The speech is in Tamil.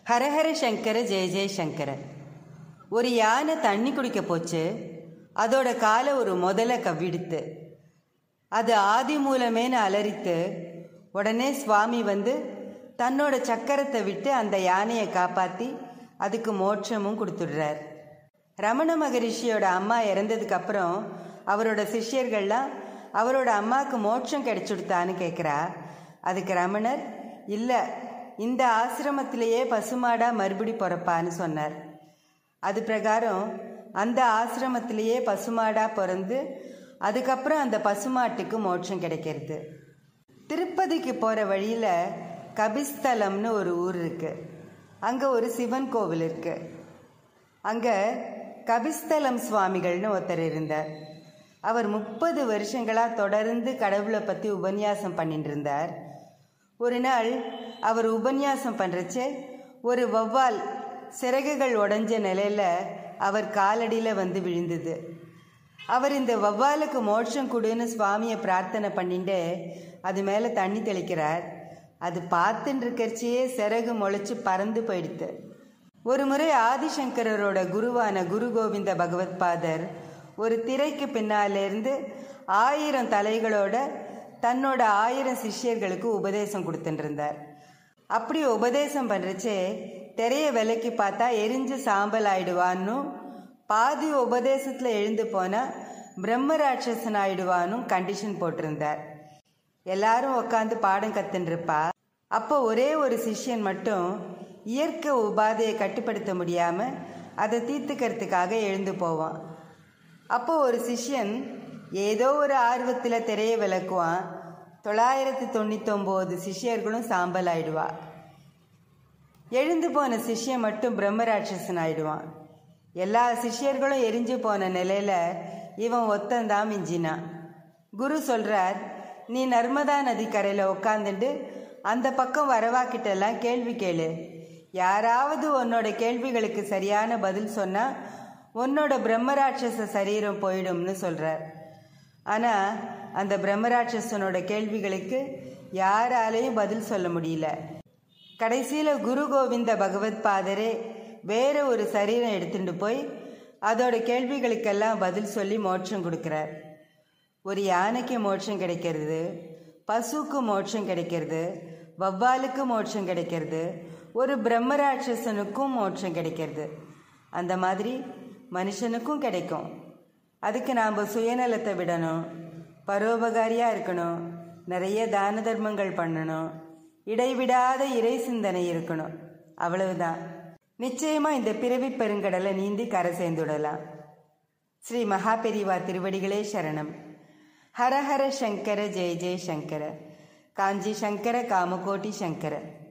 ஹரஹர சங்கர ஜெய ஜெய சங்கர ஒரு யானை தண்ணி குடிக்க போச்சு அதோட காலை ஒரு முதல கவ்விடுத்து அது ஆதி மூலமேனு அலறித்து உடனே சுவாமி வந்து தன்னோட சக்கரத்தை விட்டு அந்த யானையை காப்பாற்றி அதுக்கு மோட்சமும் கொடுத்துடுறார் ரமண மகரிஷியோட அம்மா இறந்ததுக்கு அப்புறம் அவரோட சிஷ்யர்கள்லாம் அவரோட அம்மாவுக்கு மோட்சம் கிடைச்சுடுத்தான்னு கேட்குறா அதுக்கு ரமணர் இல்லை இந்த ஆசிரமத்திலேயே பசுமாடா மறுபடி பிறப்பான்னு சொன்னார் அது பிரகாரம் அந்த ஆசிரமத்திலேயே பசுமாடா பிறந்து அதுக்கப்புறம் அந்த பசுமாட்டுக்கு மோட்சம் கிடைக்கிறது திருப்பதிக்கு போகிற வழியில் கபிஸ்தலம்னு ஒரு ஊர் இருக்குது அங்கே ஒரு சிவன் கோவில் இருக்குது அங்கே கபிஸ்தலம் சுவாமிகள்னு ஒருத்தர் இருந்தார் அவர் முப்பது வருஷங்களாக தொடர்ந்து கடவுளை பற்றி உபன்யாசம் பண்ணிட்டு இருந்தார் ஒரு நாள் அவர் உபன்யாசம் பண்ணுறச்சே ஒரு வௌவால் சிறகுகள் உடஞ்ச நிலையில் அவர் காலடியில் வந்து விழுந்தது அவர் இந்த வௌவாலுக்கு மோட்சம் கொடுன்னு சுவாமியை பிரார்த்தனை பண்ணிட்டு அது மேலே தண்ணி தெளிக்கிறார் அது பார்த்துட்டு இருக்கிறச்சியே சிறகு முளைச்சி பறந்து போயிடுத்து ஒரு முறை ஆதிசங்கரரோட குருவான குரு கோவிந்த பகவத் பாதர் ஒரு திரைக்கு பின்னாலேருந்து ஆயிரம் தலைகளோட தன்னோட ஆயிரம் சிஷ்யர்களுக்கு உபதேசம் கொடுத்துட்டு இருந்தார் அப்படி உபதேசம் பண்ணுறச்சே திரைய விலைக்கு பார்த்தா எரிஞ்சு சாம்பல் ஆயிடுவான்னு பாதி உபதேசத்தில் எழுந்து போனால் பிரம்ம ராட்சசன் ஆயிடுவானும் கண்டிஷன் போட்டிருந்தார் எல்லாரும் உட்காந்து பாடம் கத்துன்ருப்பா அப்போ ஒரே ஒரு சிஷ்யன் மட்டும் இயற்கை உபாதையை கட்டுப்படுத்த முடியாமல் அதை தீர்த்துக்கிறதுக்காக எழுந்து போவான் அப்போ ஒரு சிஷ்யன் ஏதோ ஒரு ஆர்வத்தில் திரையை விளக்குவான் தொள்ளாயிரத்தி தொண்ணூத்தொம்போது சிஷ்யர்களும் சாம்பல் ஆயிடுவா எழுந்து போன சிஷ்யன் மட்டும் பிரம்மராட்சசன் ஆயிடுவான் எல்லா சிஷ்யர்களும் எரிஞ்சு போன நிலையில் இவன் ஒத்தந்தான் மிஞ்சினான் குரு சொல்கிறார் நீ நர்மதா நதி கரையில் உட்காந்துட்டு அந்த பக்கம் வரவாக்கிட்டெல்லாம் கேள்வி கேளு யாராவது உன்னோட கேள்விகளுக்கு சரியான பதில் சொன்னால் உன்னோட பிரம்மராட்சச சரீரம் போயிடும்னு சொல்கிறார் ஆனால் அந்த பிரம்மராட்சசனோட கேள்விகளுக்கு யாராலையும் பதில் சொல்ல முடியல கடைசியில் குரு கோவிந்த பகவத் பாதரே வேற ஒரு சரீரம் எடுத்துட்டு போய் அதோட கேள்விகளுக்கெல்லாம் பதில் சொல்லி மோட்சம் கொடுக்குறார் ஒரு யானைக்கு மோட்சம் கிடைக்கிறது பசுக்கு மோட்சம் கிடைக்கிறது வவ்வாலுக்கு மோட்சம் கிடைக்கிறது ஒரு பிரம்மராட்சசனுக்கும் மோட்சம் கிடைக்கிறது அந்த மாதிரி மனுஷனுக்கும் கிடைக்கும் அதுக்கு நாம் சுயநலத்தை விடணும் பரோபகாரியாக இருக்கணும் நிறைய தான தர்மங்கள் பண்ணணும் இடைவிடாத இறை சிந்தனை இருக்கணும் அவ்வளவுதான் நிச்சயமாக இந்த பிறவி பெருங்கடலை நீந்தி கரை சேர்ந்துடலாம் ஸ்ரீ மகாபெரிவா திருவடிகளே சரணம் ஹர ஹர சங்கர ஜெய ஜெய சங்கர காஞ்சி சங்கர காமகோட்டி சங்கர